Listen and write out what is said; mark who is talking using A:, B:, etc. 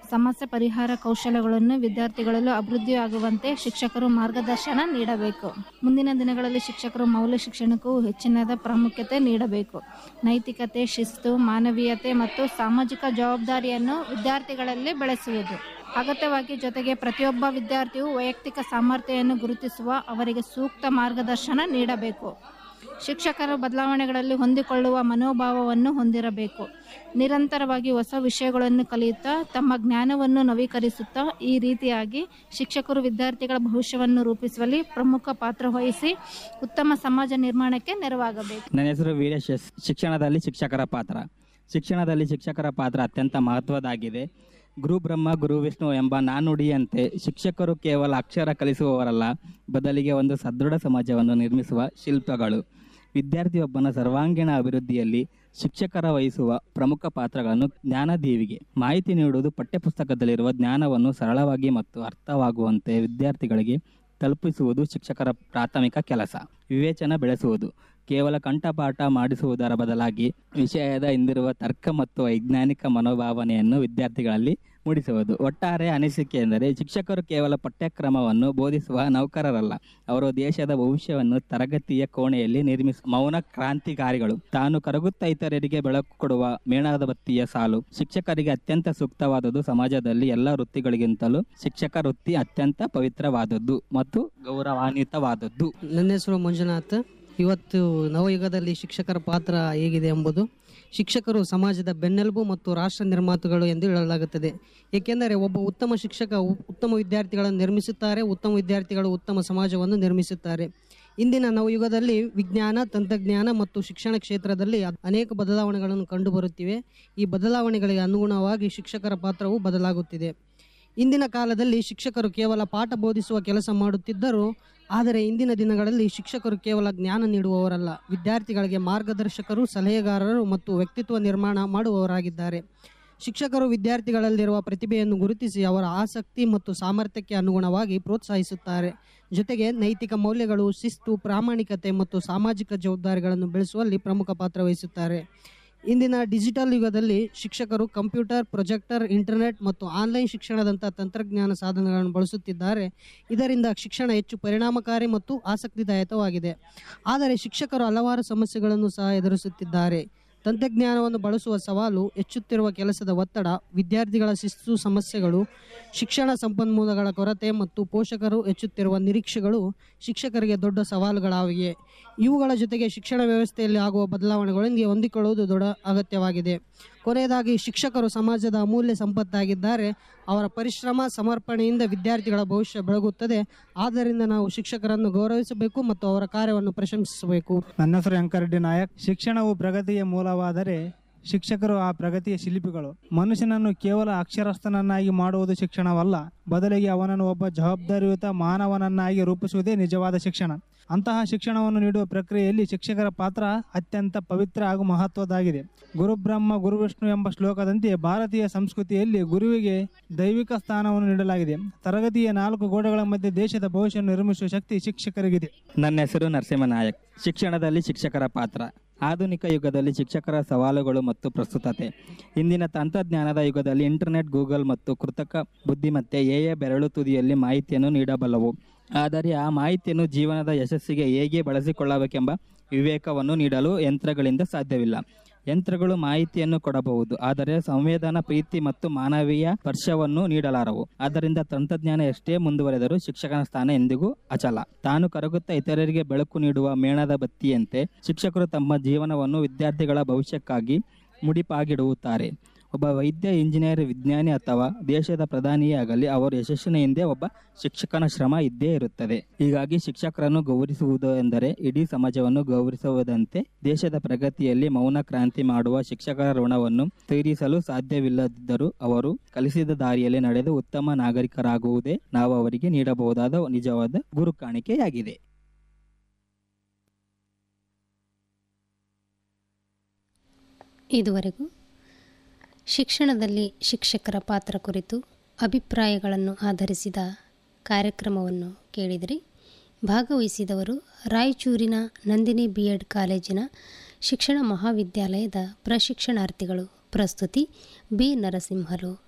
A: ಸಮಸ್ಯೆ ಪರಿಹಾರ ಕೌಶಲ್ಯಗಳನ್ನು ವಿದ್ಯಾರ್ಥಿಗಳಲ್ಲೂ ಅಭಿವೃದ್ಧಿಯಾಗುವಂತೆ ಶಿಕ್ಷಕರು ಮಾರ್ಗದರ್ಶನ ನೀಡಬೇಕು ಮುಂದಿನ ದಿನಗಳಲ್ಲಿ ಶಿಕ್ಷಕರು ಮೌಲ್ಯ ಶಿಕ್ಷಣಕ್ಕೂ ಹೆಚ್ಚಿನದ ಪ್ರಾಮುಖ್ಯತೆ ನೀಡಬೇಕು ನೈತಿಕತೆ ಶಿಸ್ತು ಮಾನವೀಯತೆ ಮತ್ತು ಸಾಮಾಜಿಕ ಜವಾಬ್ದಾರಿಯನ್ನು ವಿದ್ಯಾರ್ಥಿಗಳಲ್ಲಿ ಬೆಳೆಸುವುದು ಅಗತ್ಯವಾಗಿ ಜೊತೆಗೆ ಪ್ರತಿಯೊಬ್ಬ ವಿದ್ಯಾರ್ಥಿಯು ವೈಯಕ್ತಿಕ ಸಾಮರ್ಥ್ಯವನ್ನು ಗುರುತಿಸುವ ಅವರಿಗೆ ಸೂಕ್ತ ಮಾರ್ಗದರ್ಶನ ನೀಡಬೇಕು ಶಿಕ್ಷಕರ ಬದಲಾವಣೆಗಳಲ್ಲಿ ಹೊಂದಿಕೊಳ್ಳುವ ಮನೋಭಾವವನ್ನು ಹೊಂದಿರಬೇಕು ನಿರಂತರವಾಗಿ ಹೊಸ ವಿಷಯಗಳನ್ನು ಕಲಿಯುತ್ತಾ ತಮ್ಮ ಜ್ಞಾನವನ್ನು ನವೀಕರಿಸುತ್ತಾ ಈ ರೀತಿಯಾಗಿ ಶಿಕ್ಷಕರು ವಿದ್ಯಾರ್ಥಿಗಳ ಭವಿಷ್ಯವನ್ನು ರೂಪಿಸುವಲ್ಲಿ ಪ್ರಮುಖ ಪಾತ್ರ ವಹಿಸಿ ಉತ್ತಮ ಸಮಾಜ ನಿರ್ಮಾಣಕ್ಕೆ ನೆರವಾಗಬೇಕು
B: ನನ್ನ ಹೆಸರು ವೀರೇಶ್ ಎಸ್. ಶಿಕ್ಷಣದಲ್ಲಿ ಶಿಕ್ಷಕರ ಪಾತ್ರ ಶಿಕ್ಷಣದಲ್ಲಿ ಶಿಕ್ಷಕರ ಪಾತ್ರ ಅತ್ಯಂತ ಮಹತ್ವದಾಗಿದೆ ಗುರು ಬ್ರಹ್ಮ ಗುರು ವಿಷ್ಣು ಎಂಬ ನಾನುಡಿಯಂತೆ ಶಿಕ್ಷಕರು ಕೇವಲ ಅಕ್ಷರ ಕಲಿಸುವವರಲ್ಲ ಬದಲಿಗೆ ಒಂದು ಸದೃಢ ಸಮಾಜವನ್ನು ನಿರ್ಮಿಸುವ ಶಿಲ್ಪಗಳು ವಿದ್ಯಾರ್ಥಿಯೊಬ್ಬನ ಸರ್ವಾಂಗೀಣ ಅಭಿವೃದ್ಧಿಯಲ್ಲಿ ಶಿಕ್ಷಕರ ವಹಿಸುವ ಪ್ರಮುಖ ಪಾತ್ರಗಳನ್ನು ಜ್ಞಾನದೀವಿಗೆ ಮಾಹಿತಿ ನೀಡುವುದು ಪಠ್ಯಪುಸ್ತಕದಲ್ಲಿರುವ ಜ್ಞಾನವನ್ನು ಸರಳವಾಗಿ ಮತ್ತು ಅರ್ಥವಾಗುವಂತೆ ವಿದ್ಯಾರ್ಥಿಗಳಿಗೆ ತಲುಪಿಸುವುದು ಶಿಕ್ಷಕರ ಪ್ರಾಥಮಿಕ ಕೆಲಸ ವಿವೇಚನ ಬೆಳೆಸುವುದು ಕೇವಲ ಕಂಠಪಾಠ ಮಾಡಿಸುವುದರ ಬದಲಾಗಿ ವಿಷಯದ ಹಿಂದಿರುವ ತರ್ಕ ಮತ್ತು ವೈಜ್ಞಾನಿಕ ಮನೋಭಾವನೆಯನ್ನು ವಿದ್ಯಾರ್ಥಿಗಳಲ್ಲಿ ಮೂಡಿಸುವುದು ಒಟ್ಟಾರೆ ಅನಿಸಿಕೆ ಎಂದರೆ ಶಿಕ್ಷಕರು ಕೇವಲ ಪಠ್ಯಕ್ರಮವನ್ನು ಬೋಧಿಸುವ ನೌಕರರಲ್ಲ ಅವರು ದೇಶದ ಭವಿಷ್ಯವನ್ನು ತರಗತಿಯ ಕೋಣೆಯಲ್ಲಿ ನಿರ್ಮಿಸುವ ಮೌನ ಕ್ರಾಂತಿಕಾರಿಗಳು ತಾನು ಕರಗುತ್ತಾ ಇತರರಿಗೆ ಬೆಳಕು ಕೊಡುವ ಮೇಣದ ಬತ್ತಿಯ ಸಾಲು ಶಿಕ್ಷಕರಿಗೆ ಅತ್ಯಂತ ಸೂಕ್ತವಾದದ್ದು ಸಮಾಜದಲ್ಲಿ ಎಲ್ಲ ವೃತ್ತಿಗಳಿಗಿಂತಲೂ ಶಿಕ್ಷಕ ವೃತ್ತಿ ಅತ್ಯಂತ ಪವಿತ್ರವಾದದ್ದು ಮತ್ತು ಗೌರವಾನ್ವಿತವಾದದ್ದು
C: ನನ್ನ ಹೆಸರು ಮಂಜುನಾಥ್ ಇವತ್ತು ನವಯುಗದಲ್ಲಿ ಶಿಕ್ಷಕರ ಪಾತ್ರ ಹೇಗಿದೆ ಎಂಬುದು ಶಿಕ್ಷಕರು ಸಮಾಜದ ಬೆನ್ನೆಲುಬು ಮತ್ತು ರಾಷ್ಟ್ರ ನಿರ್ಮಾತೃಗಳು ಎಂದು ಹೇಳಲಾಗುತ್ತದೆ ಏಕೆಂದರೆ ಒಬ್ಬ ಉತ್ತಮ ಶಿಕ್ಷಕ ಉ- ಉತ್ತಮ ವಿದ್ಯಾರ್ಥಿಗಳನ್ನು ನಿರ್ಮಿಸುತ್ತಾರೆ ಉತ್ತಮ ವಿದ್ಯಾರ್ಥಿಗಳು ಉತ್ತಮ ಸಮಾಜವನ್ನು ನಿರ್ಮಿಸುತ್ತಾರೆ ಇಂದಿನ ನವಯುಗದಲ್ಲಿ ವಿಜ್ಞಾನ ತಂತ್ರಜ್ಞಾನ ಮತ್ತು ಶಿಕ್ಷಣ ಕ್ಷೇತ್ರದಲ್ಲಿ ಅ- ಅನೇಕ ಬದಲಾವಣೆಗಳನ್ನು ಕಂಡುಬರುತ್ತಿವೆ ಈ ಬದಲಾವಣೆಗಳಿಗೆ ಅನುಗುಣವಾಗಿ ಶಿಕ್ಷಕರ ಪಾತ್ರವು ಬದಲಾಗುತ್ತಿದೆ ಇಂದಿನ ಕಾಲದಲ್ಲಿ ಶಿಕ್ಷಕರು ಕೇವಲ ಪಾಠ ಬೋಧಿಸುವ ಕೆಲಸ ಮಾಡುತ್ತಿದ್ದರೂ ಆದರೆ ಇಂದಿನ ದಿನಗಳಲ್ಲಿ ಶಿಕ್ಷಕರು ಕೇವಲ ಜ್ಞಾನ ನೀಡುವವರಲ್ಲ ವಿದ್ಯಾರ್ಥಿಗಳಿಗೆ ಮಾರ್ಗದರ್ಶಕರು ಸಲಹೆಗಾರರು ಮತ್ತು ವ್ಯಕ್ತಿತ್ವ ನಿರ್ಮಾಣ ಮಾಡುವವರಾಗಿದ್ದಾರೆ ಶಿಕ್ಷಕರು ವಿದ್ಯಾರ್ಥಿಗಳಲ್ಲಿರುವ ಪ್ರತಿಭೆಯನ್ನು ಗುರುತಿಸಿ ಅವರ ಆಸಕ್ತಿ ಮತ್ತು ಸಾಮರ್ಥ್ಯಕ್ಕೆ ಅನುಗುಣವಾಗಿ ಪ್ರೋತ್ಸಾಹಿಸುತ್ತಾರೆ ಜೊತೆಗೆ ನೈತಿಕ ಮೌಲ್ಯಗಳು ಶಿಸ್ತು ಪ್ರಾಮಾಣಿಕತೆ ಮತ್ತು ಸಾಮಾಜಿಕ ಜವಾಬ್ದಾರಿಗಳನ್ನು ಬೆಳೆಸುವಲ್ಲಿ ಪ್ರಮುಖ ಪಾತ್ರ ವಹಿಸುತ್ತಾರೆ ಇಂದಿನ ಡಿಜಿಟಲ್ ಯುಗದಲ್ಲಿ ಶಿಕ್ಷಕರು ಕಂಪ್ಯೂಟರ್ ಪ್ರೊಜೆಕ್ಟರ್ ಇಂಟರ್ನೆಟ್ ಮತ್ತು ಆನ್ಲೈನ್ ಶಿಕ್ಷಣದಂಥ ತಂತ್ರಜ್ಞಾನ ಸಾಧನಗಳನ್ನು ಬಳಸುತ್ತಿದ್ದಾರೆ ಇದರಿಂದ ಶಿಕ್ಷಣ ಹೆಚ್ಚು ಪರಿಣಾಮಕಾರಿ ಮತ್ತು ಆಸಕ್ತಿದಾಯಕವಾಗಿದೆ ಆದರೆ ಶಿಕ್ಷಕರು ಹಲವಾರು ಸಮಸ್ಯೆಗಳನ್ನು ಸಹ ಎದುರಿಸುತ್ತಿದ್ದಾರೆ ತಂತ್ರಜ್ಞಾನವನ್ನು ಬಳಸುವ ಸವಾಲು ಹೆಚ್ಚುತ್ತಿರುವ ಕೆಲಸದ ಒತ್ತಡ ವಿದ್ಯಾರ್ಥಿಗಳ ಶಿಸ್ತು ಸಮಸ್ಯೆಗಳು ಶಿಕ್ಷಣ ಸಂಪನ್ಮೂಲಗಳ ಕೊರತೆ ಮತ್ತು ಪೋಷಕರು ಹೆಚ್ಚುತ್ತಿರುವ ನಿರೀಕ್ಷೆಗಳು ಶಿಕ್ಷಕರಿಗೆ ದೊಡ್ಡ ಸವಾಲುಗಳಾಗಿವೆ ಇವುಗಳ ಜೊತೆಗೆ ಶಿಕ್ಷಣ ವ್ಯವಸ್ಥೆಯಲ್ಲಿ ಆಗುವ ಬದಲಾವಣೆಗಳೊಂದಿಗೆ ಹೊಂದಿಕೊಳ್ಳುವುದು ದೊಡ್ಡ ಅಗತ್ಯವಾಗಿದೆ ಕೊನೆಯದಾಗಿ ಶಿಕ್ಷಕರು ಸಮಾಜದ ಅಮೂಲ್ಯ ಸಂಪತ್ತಾಗಿದ್ದಾರೆ ಅವರ ಪರಿಶ್ರಮ ಸಮರ್ಪಣೆಯಿಂದ ವಿದ್ಯಾರ್ಥಿಗಳ ಭವಿಷ್ಯ ಬೆಳಗುತ್ತದೆ ಆದ್ದರಿಂದ ನಾವು ಶಿಕ್ಷಕರನ್ನು ಗೌರವಿಸಬೇಕು ಮತ್ತು ಅವರ ಕಾರ್ಯವನ್ನು ಪ್ರಶಂಸಿಸಬೇಕು
D: ನನ್ನ ಹೆಸರು ವೆಂಕರೆಡ್ಡಿ ನಾಯಕ್ ಶಿಕ್ಷಣವು ಪ್ರಗತಿಯ ಮೂಲವಾದರೆ ಶಿಕ್ಷಕರು ಆ ಪ್ರಗತಿಯ ಶಿಲ್ಪಿಗಳು ಮನುಷ್ಯನನ್ನು ಕೇವಲ ಅಕ್ಷರಸ್ಥನನ್ನಾಗಿ ಮಾಡುವುದು ಶಿಕ್ಷಣವಲ್ಲ ಬದಲಿಗೆ ಅವನನ್ನು ಒಬ್ಬ ಜವಾಬ್ದಾರಿಯುತ ಮಾನವನನ್ನಾಗಿ ರೂಪಿಸುವುದೇ ನಿಜವಾದ ಶಿಕ್ಷಣ ಅಂತಹ ಶಿಕ್ಷಣವನ್ನು ನೀಡುವ ಪ್ರಕ್ರಿಯೆಯಲ್ಲಿ ಶಿಕ್ಷಕರ ಪಾತ್ರ ಅತ್ಯಂತ ಪವಿತ್ರ ಹಾಗೂ ಮಹತ್ವದಾಗಿದೆ ಗುರುಬ್ರಹ್ಮ ಗುರುವಿಷ್ಣು ಎಂಬ ಶ್ಲೋಕದಂತೆ ಭಾರತೀಯ ಸಂಸ್ಕೃತಿಯಲ್ಲಿ ಗುರುವಿಗೆ ದೈವಿಕ ಸ್ಥಾನವನ್ನು ನೀಡಲಾಗಿದೆ ತರಗತಿಯ ನಾಲ್ಕು ಗೋಡೆಗಳ ಮಧ್ಯೆ ದೇಶದ ಭವಿಷ್ಯವನ್ನು ನಿರ್ಮಿಸುವ ಶಕ್ತಿ ಶಿಕ್ಷಕರಿಗಿದೆ
B: ನನ್ನ ಹೆಸರು ನರಸಿಂಹನಾಯಕ್ ಶಿಕ್ಷಣದಲ್ಲಿ ಶಿಕ್ಷಕರ ಪಾತ್ರ ಆಧುನಿಕ ಯುಗದಲ್ಲಿ ಶಿಕ್ಷಕರ ಸವಾಲುಗಳು ಮತ್ತು ಪ್ರಸ್ತುತತೆ ಇಂದಿನ ತಂತ್ರಜ್ಞಾನದ ಯುಗದಲ್ಲಿ ಇಂಟರ್ನೆಟ್ ಗೂಗಲ್ ಮತ್ತು ಕೃತಕ ಬುದ್ಧಿಮತ್ತೆ ಎಎ ಬೆರಳು ತುದಿಯಲ್ಲಿ ಮಾಹಿತಿಯನ್ನು ನೀಡಬಲ್ಲವು ಆದರೆ ಆ ಮಾಹಿತಿಯನ್ನು ಜೀವನದ ಯಶಸ್ಸಿಗೆ ಹೇಗೆ ಬಳಸಿಕೊಳ್ಳಬೇಕೆಂಬ ವಿವೇಕವನ್ನು ನೀಡಲು ಯಂತ್ರಗಳಿಂದ ಸಾಧ್ಯವಿಲ್ಲ ಯಂತ್ರಗಳು ಮಾಹಿತಿಯನ್ನು ಕೊಡಬಹುದು ಆದರೆ ಸಂವೇದನಾ ಪ್ರೀತಿ ಮತ್ತು ಮಾನವೀಯ ಸ್ಪರ್ಶವನ್ನು ನೀಡಲಾರವು ಆದ್ದರಿಂದ ತಂತ್ರಜ್ಞಾನ ಎಷ್ಟೇ ಮುಂದುವರೆದರೂ ಶಿಕ್ಷಕನ ಸ್ಥಾನ ಎಂದಿಗೂ ಅಚಲ ತಾನು ಕರಗುತ್ತಾ ಇತರರಿಗೆ ಬೆಳಕು ನೀಡುವ ಮೇಣದ ಬತ್ತಿಯಂತೆ ಶಿಕ್ಷಕರು ತಮ್ಮ ಜೀವನವನ್ನು ವಿದ್ಯಾರ್ಥಿಗಳ ಭವಿಷ್ಯಕ್ಕಾಗಿ ಮುಡಿಪಾಗಿಡುತ್ತಾರೆ ಒಬ್ಬ ವೈದ್ಯ ಇಂಜಿನಿಯರ್ ವಿಜ್ಞಾನಿ ಅಥವಾ ದೇಶದ ಪ್ರಧಾನಿಯೇ ಆಗಲಿ ಅವರ ಯಶಸ್ಸಿನ ಹಿಂದೆ ಒಬ್ಬ ಶಿಕ್ಷಕನ ಶ್ರಮ ಇದ್ದೇ ಇರುತ್ತದೆ ಹೀಗಾಗಿ ಶಿಕ್ಷಕರನ್ನು ಗೌರವಿಸುವುದು ಎಂದರೆ ಇಡೀ ಸಮಾಜವನ್ನು ಗೌರವಿಸುವುದಂತೆ ದೇಶದ ಪ್ರಗತಿಯಲ್ಲಿ ಮೌನ ಕ್ರಾಂತಿ ಮಾಡುವ ಶಿಕ್ಷಕರ ಋಣವನ್ನು ತೀರಿಸಲು ಸಾಧ್ಯವಿಲ್ಲದಿದ್ದರೂ ಅವರು ಕಲಿಸಿದ ದಾರಿಯಲ್ಲಿ ನಡೆದು ಉತ್ತಮ ನಾಗರಿಕರಾಗುವುದೇ ನಾವು ಅವರಿಗೆ ನೀಡಬಹುದಾದ ನಿಜವಾದ ಗುರು ಕಾಣಿಕೆಯಾಗಿದೆ
E: ಇದುವರೆಗೂ ಶಿಕ್ಷಣದಲ್ಲಿ ಶಿಕ್ಷಕರ ಪಾತ್ರ ಕುರಿತು ಅಭಿಪ್ರಾಯಗಳನ್ನು ಆಧರಿಸಿದ ಕಾರ್ಯಕ್ರಮವನ್ನು ಕೇಳಿದಿರಿ ಭಾಗವಹಿಸಿದವರು ರಾಯಚೂರಿನ ನಂದಿನಿ ಬಿ ಎಡ್ ಕಾಲೇಜಿನ ಶಿಕ್ಷಣ ಮಹಾವಿದ್ಯಾಲಯದ ಪ್ರಶಿಕ್ಷಣಾರ್ಥಿಗಳು ಪ್ರಸ್ತುತಿ ಬಿ ನರಸಿಂಹರು